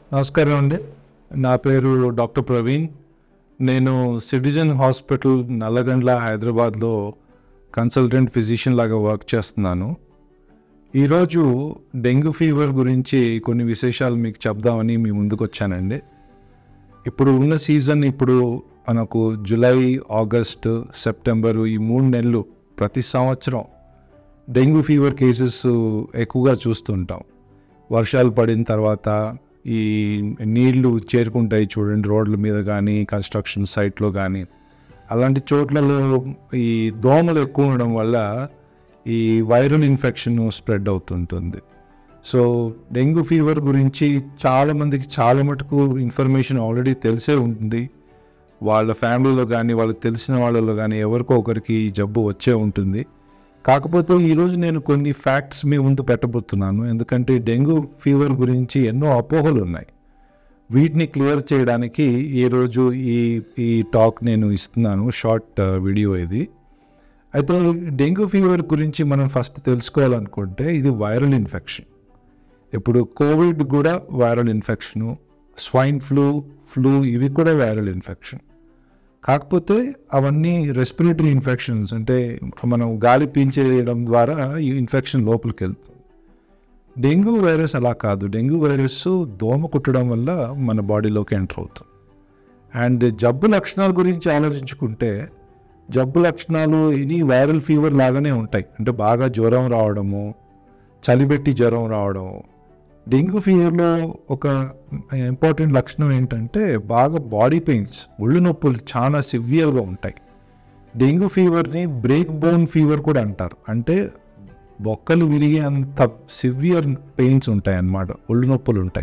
నమస్కారం అండి నా పేరు డాక్టర్ ప్రవీణ్ నేను సిటిజన్ హాస్పిటల్ నల్లగండ్ల హైదరాబాద్లో కన్సల్టెంట్ ఫిజిషియన్ లాగా వర్క్ చేస్తున్నాను ఈరోజు డెంగ్యూ ఫీవర్ గురించి కొన్ని విశేషాలు మీకు చెప్దామని మీ ముందుకు వచ్చానండి ఇప్పుడు ఉన్న సీజన్ ఇప్పుడు మనకు జూలై ఆగస్ట్ సెప్టెంబరు ఈ మూడు నెలలు ప్రతి సంవత్సరం డెంగ్యూ ఫీవర్ కేసెస్ ఎక్కువగా చూస్తుంటాం వర్షాలు పడిన తర్వాత ఈ నీళ్లు చేరుకుంటాయి చూడండి రోడ్ల మీద కానీ కన్స్ట్రక్షన్ సైట్లో కానీ అలాంటి చోట్లలో ఈ దోమలు ఎక్కువ ఉండడం వల్ల ఈ వైరల్ ఇన్ఫెక్షన్ స్ప్రెడ్ అవుతుంటుంది సో డెంగ్యూ ఫీవర్ గురించి చాలామందికి చాలా మటుకు ఇన్ఫర్మేషన్ ఆల్రెడీ తెలిసే ఉంటుంది వాళ్ళ ఫ్యామిలీలో కానీ వాళ్ళకి తెలిసిన వాళ్ళలో కానీ ఎవరికో ఒకరికి ఈ జబ్బు వచ్చే ఉంటుంది కాకపోతే ఈరోజు నేను కొన్ని ఫ్యాక్ట్స్ మీ ముందు పెట్టబోతున్నాను ఎందుకంటే డెంగ్యూ ఫీవర్ గురించి ఎన్నో అపోహలు ఉన్నాయి వీటిని క్లియర్ చేయడానికి ఈరోజు ఈ ఈ టాక్ నేను ఇస్తున్నాను షార్ట్ వీడియో ఇది అయితే డెంగ్యూ ఫీవర్ గురించి మనం ఫస్ట్ తెలుసుకోవాలనుకుంటే ఇది వైరల్ ఇన్ఫెక్షన్ ఇప్పుడు కోవిడ్ కూడా viral infection swine flu flu ఇవి కూడా వైరల్ ఇన్ఫెక్షన్ కాకపోతే అవన్నీ రెస్పిరేటరీ ఇన్ఫెక్షన్స్ అంటే మనం గాలి పీల్చేయడం ద్వారా ఈ ఇన్ఫెక్షన్ లోపలికి వెళ్తుంది డెంగ్యూ వైరస్ అలా కాదు డెంగ్యూ వైరస్ దోమ కుట్టడం వల్ల మన బాడీలోకి ఎంటర్ అవుతుంది అండ్ జబ్బు లక్షణాల గురించి ఆలోచించుకుంటే జబ్బు లక్షణాలు ఎనీ వైరల్ ఫీవర్ లాగానే ఉంటాయి అంటే బాగా జ్వరం రావడము చలిబెట్టి జ్వరం రావడం డెంగ్యూ ఫీవర్లో ఒక ఇంపార్టెంట్ లక్షణం ఏంటంటే బాగా బాడీ పెయిన్స్ ఒళ్ళు నొప్పులు చాలా సివియర్గా ఉంటాయి డెంగ్యూ ఫీవర్ని బ్రేక్ బోన్ ఫీవర్ కూడా అంటారు అంటే బొక్కలు విరిగే అంత సివియర్ పెయిన్స్ ఉంటాయి అన్నమాట ఒళ్ళు నొప్పులు ఉంటాయి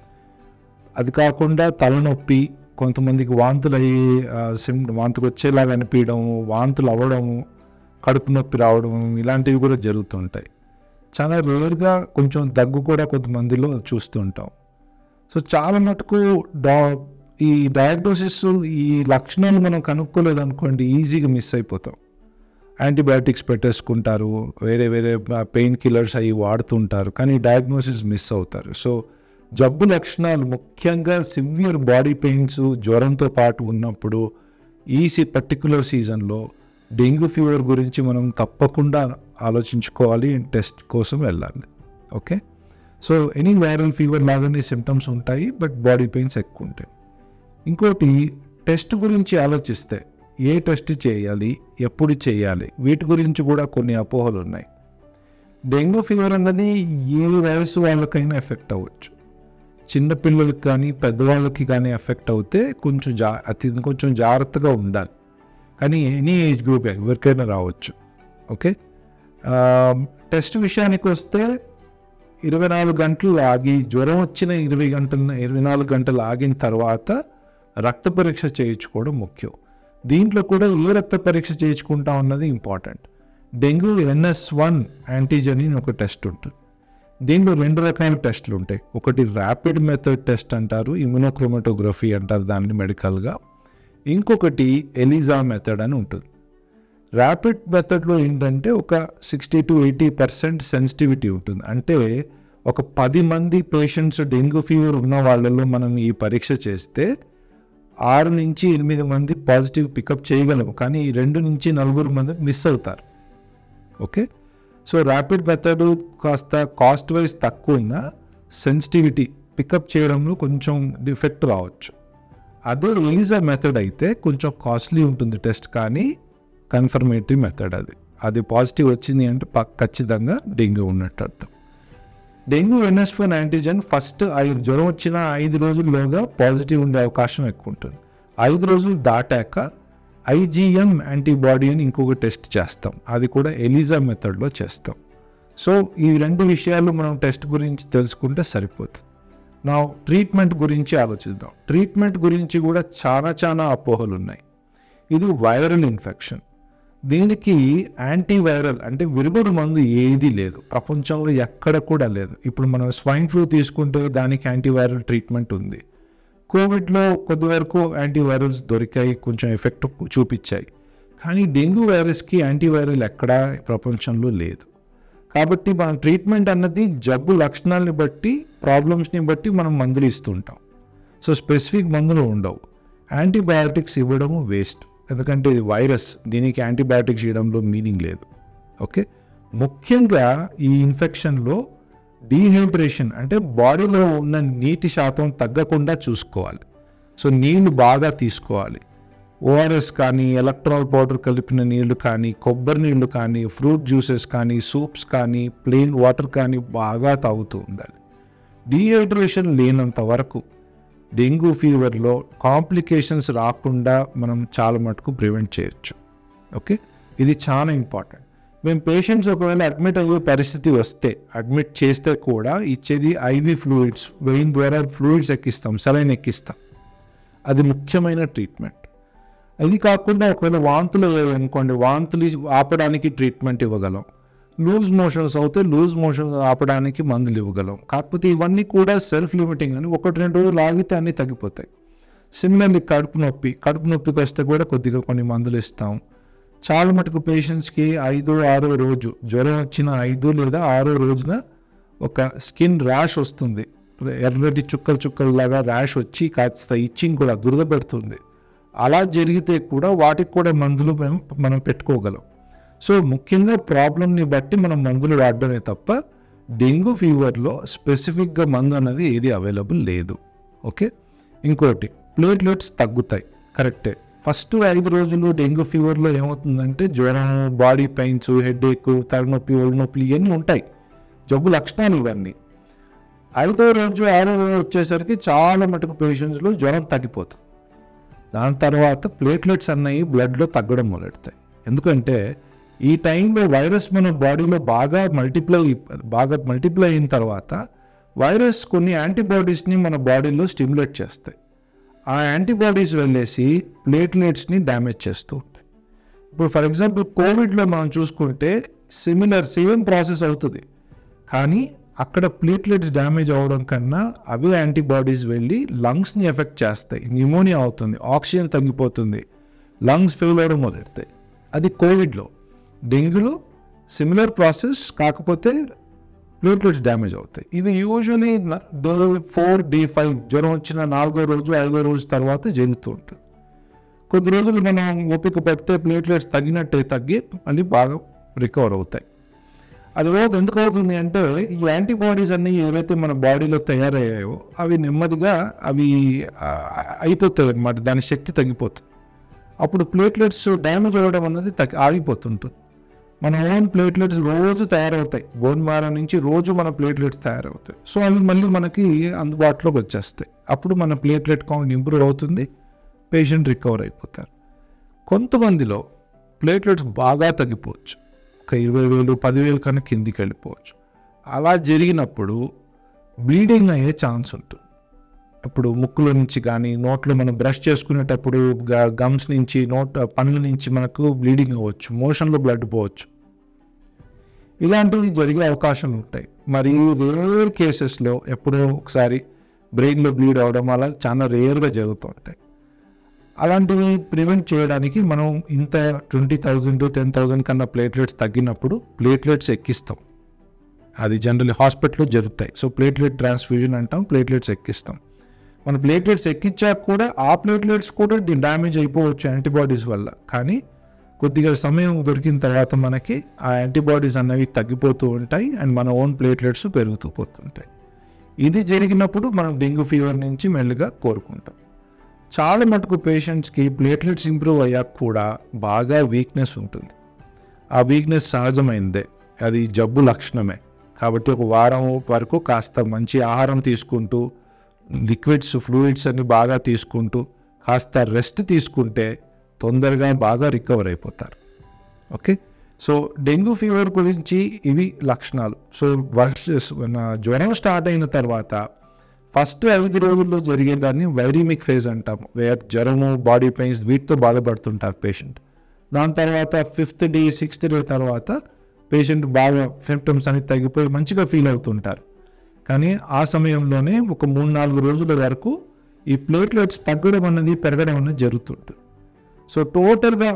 అది కాకుండా తలనొప్పి కొంతమందికి వాంతులు అయ్యి సిమ్ వాంతుకు వచ్చేలాగా అనిపించడం వాంతులు అవ్వడము కడుపు నొప్పి రావడం ఇలాంటివి కూడా జరుగుతుంటాయి చాలా రేర్గా కొంచెం దగ్గు కూడా కొంతమందిలో చూస్తుంటాం సో చాలా మటుకు డా ఈ డయాగ్నోసిస్ ఈ లక్షణాలు మనం కనుక్కోలేదు అనుకోండి ఈజీగా మిస్ అయిపోతాం యాంటీబయాటిక్స్ పెట్టేసుకుంటారు వేరే వేరే పెయిన్ కిల్లర్స్ అవి వాడుతుంటారు కానీ డయాగ్నోసిస్ మిస్ అవుతారు సో జబ్బు లక్షణాలు ముఖ్యంగా సివియర్ బాడీ పెయిన్స్ జ్వరంతో పాటు ఉన్నప్పుడు ఈ సి పర్టికులర్ సీజన్లో డెంగ్యూ ఫీవర్ గురించి మనం తప్పకుండా ఆలోచించుకోవాలి టెస్ట్ కోసం వెళ్ళాలి okay so any viral fever లాగానే సిమ్టమ్స్ ఉంటాయి బట్ బాడీ పెయిన్స్ ఎక్కువ ఉంటాయి ఇంకోటి టెస్ట్ గురించి ఆలోచిస్తే ఏ టెస్ట్ చేయాలి ఎప్పుడు చేయాలి వీటి గురించి కూడా కొన్ని అపోహలు ఉన్నాయి డెంగ్యూ ఫీవర్ అన్నది ఏ వయసు వాళ్ళకైనా ఎఫెక్ట్ అవ్వచ్చు చిన్నపిల్లలకి కానీ పెద్దవాళ్ళకి కానీ ఎఫెక్ట్ అవుతే కొంచెం జా అతి కొంచెం జాగ్రత్తగా ఉండాలి కానీ ఎనీ ఏజ్ గ్రూప్ ఎవరికైనా రావచ్చు ఓకే టెస్ట్ విషయానికి వస్తే ఇరవై నాలుగు గంటలు ఆగి జ్వరం వచ్చిన ఇరవై గంటల ఇరవై నాలుగు గంటలు ఆగిన తర్వాత రక్త పరీక్ష చేయించుకోవడం ముఖ్యం దీంట్లో కూడా ఏ రక్త పరీక్ష చేయించుకుంటా ఉన్నది important dengue NS one antigen అని ఒక టెస్ట్ ఉంటుంది దీంట్లో రెండు రకాల టెస్టులు ఉంటాయి ఒకటి ర్యాపిడ్ మెథడ్ టెస్ట్ అంటారు ఇమ్యునోక్రోమటోగ్రఫీ అంటారు దాన్ని మెడికల్గా ఇంకొకటి ఎలిజా మెథడ్ అని ఉంటుంది ర్యాపిడ్ మెథడ్లో ఏంటంటే ఒక sixty to eighty percent sensitivity ఉంటుంది అంటే ఒక పది మంది పేషెంట్స్ డెంగ్యూ ఫీవర్ ఉన్న వాళ్ళలో మనం ఈ పరీక్ష చేస్తే ఆరు నుంచి ఎనిమిది మంది పాజిటివ్ పికప్ చేయగలము కానీ ఈ రెండు నుంచి నలుగురు మంది మిస్ అవుతారు ఓకే సో ర్యాపిడ్ మెథడ్ కాస్త కాస్ట్ వైజ్ తక్కువ ఉన్నా సెన్సిటివిటీ పికప్ చేయడంలో కొంచెం డిఫెక్ట్ రావచ్చు అదే ఎలిజా మెథడ్ అయితే కొంచెం కాస్ట్లీ ఉంటుంది టెస్ట్ కానీ కన్ఫర్మేటరీ మెథడ్ అది అది పాజిటివ్ వచ్చింది అంటే పక్ ఖచ్చితంగా డెంగ్యూ ఉన్నట్టు అర్థం dengue NS one antigen first ఐదు జ్వరం వచ్చిన ఐదు రోజుల్లోగా పాజిటివ్ ఉండే అవకాశం ఎక్కువ ఉంటుంది ఐదు రోజులు దాటాక ఐజీఎం యాంటీబాడీ అని ఇంకొక టెస్ట్ చేస్తాం అది కూడా ఎలిజా మెథడ్లో చేస్తాం సో ఈ రెండు విషయాలు మనం టెస్ట్ గురించి తెలుసుకుంటే సరిపోతుంది నా ట్రీట్మెంట్ గురించి ఆలోచిద్దాం ట్రీట్మెంట్ గురించి కూడా చాలా చాలా అపోహలు ఉన్నాయి ఇది వైరల్ ఇన్ఫెక్షన్ దీనికి యాంటీవైరల్ అంటే విరుగుడు మందు ఏది లేదు ప్రపంచంలో ఎక్కడ కూడా లేదు ఇప్పుడు మనం స్వైన్ ఫ్లూ తీసుకుంటే దానికి యాంటీవైరల్ ట్రీట్మెంట్ ఉంది కోవిడ్లో కొద్ది వరకు యాంటీవైరల్స్ దొరికాయి కొంచెం ఎఫెక్ట్ చూపించాయి కానీ డెంగ్యూ వైరస్కి యాంటీవైరల్ ఎక్కడా ప్రపంచంలో లేదు కాబట్టి మన ట్రీట్మెంట్ అన్నది జబ్బు లక్షణాలని బట్టి ప్రాబ్లమ్స్ని బట్టి మనం మందులు ఇస్తుంటాం సో స్పెసిఫిక్ మందులు ఉండవు యాంటీబయాటిక్స్ ఇవ్వడము వేస్ట్ ఎందుకంటే ఇది వైరస్ దీనికి యాంటీబయాటిక్స్ ఇవ్వడంలో మీనింగ్ లేదు ఓకే ముఖ్యంగా ఈ ఇన్ఫెక్షన్లో డీహైడ్రేషన్ అంటే బాడీలో ఉన్న నీటి శాతం తగ్గకుండా చూసుకోవాలి సో నీళ్లు బాగా తీసుకోవాలి ఓఆర్ఎస్ కానీ ఎలక్ట్రాల్ పౌడర్ కలిపిన నీళ్లు కానీ కొబ్బరి నీళ్లు కానీ ఫ్రూట్ జ్యూసెస్ కానీ సూప్స్ కానీ ప్లెయిన్ వాటర్ కానీ బాగా తాగుతూ ఉండాలి డీహైడ్రేషన్ లేనంత వరకు డెంగ్యూ ఫీవర్లో కాంప్లికేషన్స్ రాకుండా మనం చాలా మటుకు ప్రివెంట్ చేయొచ్చు ఓకే ఇది చాలా ఇంపార్టెంట్ మేము పేషెంట్స్ ఒకవేళ అడ్మిట్ అయ్యే పరిస్థితి వస్తే అడ్మిట్ చేస్తే కూడా ఇచ్చేది ఐవి ఫ్లూయిడ్స్ వెయిన్ ద్వారా ఫ్లూయిడ్స్ ఎక్కిస్తాం సెలైన్ ఎక్కిస్తాం అది ముఖ్యమైన ట్రీట్మెంట్ అది కాకుండా ఒకవేళ వాంతులు అనుకోండి వాంతులు ఆపడానికి ట్రీట్మెంట్ ఇవ్వగలం లూజ్ మోషన్స్ అవుతే లూజ్ మోషన్స్ ఆపడానికి మందులు ఇవ్వగలం కాకపోతే ఇవన్నీ కూడా సెల్ఫ్ లిమిటింగ్ అని ఒకటి రెండు రోజులు ఆగితే అన్నీ తగ్గిపోతాయి సిమిలర్లీ కడుపు నొప్పి కడుపు నొప్పికి వస్తే కూడా కొద్దిగా కొన్ని మందులు ఇస్తాం చాలా మటుకు పేషెంట్స్కి ఐదో ఆరో రోజు జ్వరం వచ్చిన ఐదు లేదా ఆరో రోజున ఒక స్కిన్ ర్యాష్ వస్తుంది ఎర్రటి చుక్కలు చుక్కలు లాగా ర్యాష్ వచ్చి కాస్త ఇచ్చింగ్ కూడా దురద పెడుతుంది అలా జరిగితే కూడా వాటికి కూడా మందులు మేము మనం పెట్టుకోగలం సో ముఖ్యంగా ప్రాబ్లమ్ని బట్టి మనం మందులు వాడడమే తప్ప డెంగ్యూ ఫీవర్లో స్పెసిఫిక్గా మందు అనేది ఏది అవైలబుల్ లేదు ఓకే ఇంకోటి ప్లేట్లెట్స్ తగ్గుతాయి కరెక్టే ఫస్ట్ ఐదు రోజులు డెంగ్యూ ఫీవర్లో ఏమవుతుందంటే జ్వరం బాడీ పెయిన్స్ హెడ్ ఏక్ తలనొప్పి ఒళ్ళు నొప్పి ఇవన్నీ ఉంటాయి జబ్బు లక్షణాలు ఇవన్నీ ఐదో రోజు ఆరో రోజు వచ్చేసరికి చాలా మటుకు పేషెంట్స్లో జ్వరం తగ్గిపోతుంది దాని తర్వాత ప్లేట్లెట్స్ అన్నవి బ్లడ్లో తగ్గడం మొదలెడతాయి ఎందుకంటే ఈ టైంలో వైరస్ మన బాడీలో బాగా మల్టిప్లై బాగా మల్టిప్లై అయిన తర్వాత వైరస్ కొన్ని యాంటీబాడీస్ని మన బాడీలో స్టిమ్యులేట్ చేస్తాయి ఆ యాంటీబాడీస్ వెళ్ళేసి ప్లేట్లెట్స్ని డ్యామేజ్ చేస్తూ ఉంటాయి ఇప్పుడు ఫర్ ఎగ్జాంపుల్ కోవిడ్లో మనం చూసుకుంటే సిమిలర్ సేమ్ ప్రాసెస్ అవుతుంది కానీ అక్కడ ప్లేట్లెట్స్ డ్యామేజ్ అవ్వడం కన్నా అవి యాంటీబాడీస్ వెళ్ళి లంగ్స్ని ఎఫెక్ట్ చేస్తాయి న్యూమోనియా అవుతుంది ఆక్సిజన్ తగ్గిపోతుంది లంగ్స్ ఫెయిల్ అవ్వడం మొదలెడతాయి అది కోవిడ్లో డెంగ్యూలో సిమిలర్ ప్రాసెస్ కాకపోతే ప్లేట్లెట్స్ డ్యామేజ్ అవుతాయి ఇవి యూజువలీ ఫోర్ డే ఫైవ్ జ్వరం వచ్చిన నాలుగో రోజు ఐదో రోజు తర్వాత జరుగుతూ ఉంటుంది కొద్ది రోజులు మనం ఓపిక పెడితే ప్లేట్లెట్స్ తగ్గినట్టే తగ్గి మళ్ళీ బాగా రికవర్ అవుతాయి అది రోజు ఎందుకు అవుతుంది అంటే ఈ యాంటీబాడీస్ అన్నీ ఏవైతే మన బాడీలో తయారయ్యాయో అవి నెమ్మదిగా అవి ఆ, అయిపోతాయి అనమాట దాని శక్తి తగ్గిపోతుంది అప్పుడు ప్లేట్లెట్స్ డ్యామేజ్ అవ్వడం అన్నది తగ్గి ఆగిపోతుంటుంది మన ఓన్ ప్లేట్లెట్స్ రోజు తయారవుతాయి బోన్ మారా నుంచి రోజు మన ప్లేట్లెట్స్ తయారవుతాయి సో అవి మళ్ళీ మనకి అందుబాటులోకి వచ్చేస్తాయి అప్పుడు మన ప్లేట్లెట్ కౌంట్ ఇంప్రూవ్ అవుతుంది పేషెంట్ రికవర్ అయిపోతారు కొంతమందిలో ప్లేట్లెట్స్ బాగా తగ్గిపోవచ్చు ఒక ఇరవై వేలు పదివేలు కన్నా కిందికి వెళ్ళిపోవచ్చు అలా జరిగినప్పుడు బ్లీడింగ్ అయ్యే ఛాన్స్ ఉంటుంది ఇప్పుడు ముక్కుల నుంచి కానీ నోట్లో మనం బ్రష్ చేసుకునేటప్పుడు గమ్స్ నుంచి నోట్ పండ్ల నుంచి మనకు బ్లీడింగ్ అవ్వచ్చు మోషన్లో బ్లడ్ పోవచ్చు ఇలాంటివి జరిగే అవకాశాలు ఉంటాయి మరి రేర్ కేసెస్లో ఎప్పుడో ఒకసారి బ్రెయిన్లో బ్లీడ్ అవడం అలా చాలా రేర్గా జరుగుతూ ఉంటాయి అలాంటివి ప్రివెంట్ చేయడానికి మనం ఇంత ట్వంటీ థౌజండ్ టెన్ థౌజండ్ కన్నా ప్లేట్లెట్స్ తగ్గినప్పుడు ప్లేట్లెట్స్ ఎక్కిస్తాం అది జనరల్లీ హాస్పిటల్లో జరుగుతాయి సో ప్లేట్లెట్ ట్రాన్స్ఫ్యూజన్ అంటాం ప్లేట్లెట్స్ ఎక్కిస్తాం మన ప్లేట్లెట్స్ ఎక్కించాక కూడా ఆ ప్లేట్లెట్స్ కూడా డ్యామేజ్ అయిపోవచ్చు యాంటీబాడీస్ వల్ల కానీ కొద్దిగా సమయం దొరికిన తర్వాత మనకి ఆ యాంటీబాడీస్ అన్నవి తగ్గిపోతూ ఉంటాయి అండ్ మన ఓన్ ప్లేట్లెట్స్ పెరుగుతూ పోతుంటాయి ఇది జరిగినప్పుడు మనం డెంగ్యూ ఫీవర్ నుంచి మెల్లిగా కోరుకుంటాం చాలా మటుకు పేషెంట్స్కి ప్లేట్లెట్స్ ఇంప్రూవ్ అయ్యాక కూడా బాగా వీక్నెస్ ఉంటుంది ఆ వీక్నెస్ సహజమైందే అది జబ్బు లక్షణమే కాబట్టి ఒక వారం వరకు కాస్త మంచి ఆహారం తీసుకుంటూ లిక్విడ్స్ ఫ్లూయిడ్స్ అన్ని బాగా తీసుకుంటూ కాస్త రెస్ట్ తీసుకుంటే తొందరగా బాగా రికవర్ అయిపోతారు ఓకే సో డెంగ్యూ ఫీవర్ గురించి ఇవి లక్షణాలు సో వర్ష మన జ్వరం స్టార్ట్ అయిన తర్వాత ఫస్ట్ ఐదు రోజుల్లో జరిగేదాన్ని వైరిమిక్ ఫేజ్ అంటాము వేర్ జ్వరము బాడీ పెయిన్స్ వీటితో బాధపడుతుంటారు పేషెంట్ దాని తర్వాత ఫిఫ్త్ డే సిక్స్త్ డే తర్వాత పేషెంట్ బాగా సిమ్టమ్స్ అనేది తగ్గిపోయి మంచిగా ఫీల్ అవుతుంటారు కానీ ఆ సమయంలోనే ఒక మూడు నాలుగు రోజుల వరకు ఈ ప్లేట్లెట్స్ తగ్గడం అన్నది పెరగడం అన్నది జరుగుతుంటుంది సో టోటల్గా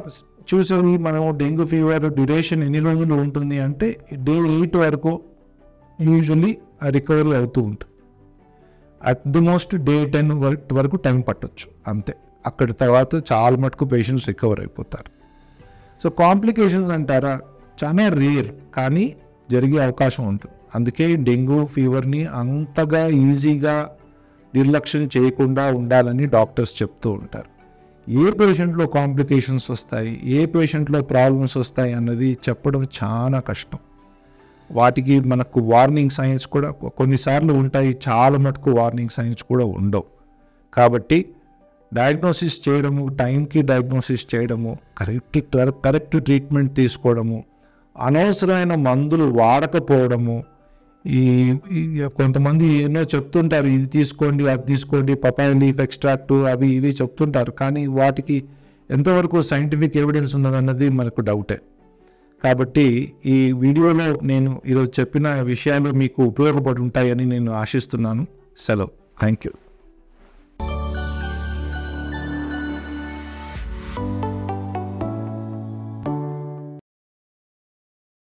చూసేది మనం డెంగ్యూ ఫీవర్ డ్యూరేషన్ ఎన్ని రోజులు ఉంటుంది అంటే డే ఎయిట్ వరకు యూజువల్లీ రికవరీ అవుతూ ఉంటుంది at the most day ten వరకు టైం పట్టొచ్చు అంతే అక్కడి తర్వాత చాలా మటుకు పేషెంట్స్ రికవర్ అయిపోతారు సో కాంప్లికేషన్స్ అంటారా చాలా రేర్ కానీ జరిగే అవకాశం ఉంటుంది అందుకే డెంగ్యూ ఫీవర్ని అంతగా ఈజీగా నిర్లక్ష్యం చేయకుండా ఉండాలని డాక్టర్స్ చెప్తూ ఉంటారు ఏ పేషెంట్లో కాంప్లికేషన్స్ వస్తాయి ఏ పేషెంట్లో ప్రాబ్లమ్స్ వస్తాయి అన్నది చెప్పడం చాలా కష్టం వాటికి మనకు వార్నింగ్ సైన్స్ కూడా కొ- కొన్నిసార్లు ఉంటాయి చాలా మటుకు వార్నింగ్ సైన్స్ కూడా ఉండవు కాబట్టి డయాగ్నోసిస్ చేయడము టైంకి డయాగ్నోసిస్ చేయడము కరెక్ట్ కరెక్ట్ ట్రీట్మెంట్ తీసుకోవడము అనవసరమైన మందులు వాడకపోవడము ఈ ఈ కొంతమంది ఎన్నో చెప్తుంటారు ఇది తీసుకోండి అది తీసుకోండి పపాయ లీఫ్ ఎక్స్ట్రాక్ట్ అవి ఇవి చెప్తుంటారు కానీ వాటికి ఎంతవరకు సైంటిఫిక్ ఎవిడెన్స్ ఉన్నదన్నది మనకు డౌటే కాబట్టి ఈ వీడియోలో నేను ఈరోజు చెప్పిన విషయాలు మీకు ఉపయోగపడి ఉంటాయని నేను ఆశిస్తున్నాను సెలవు థ్యాంక్ యూ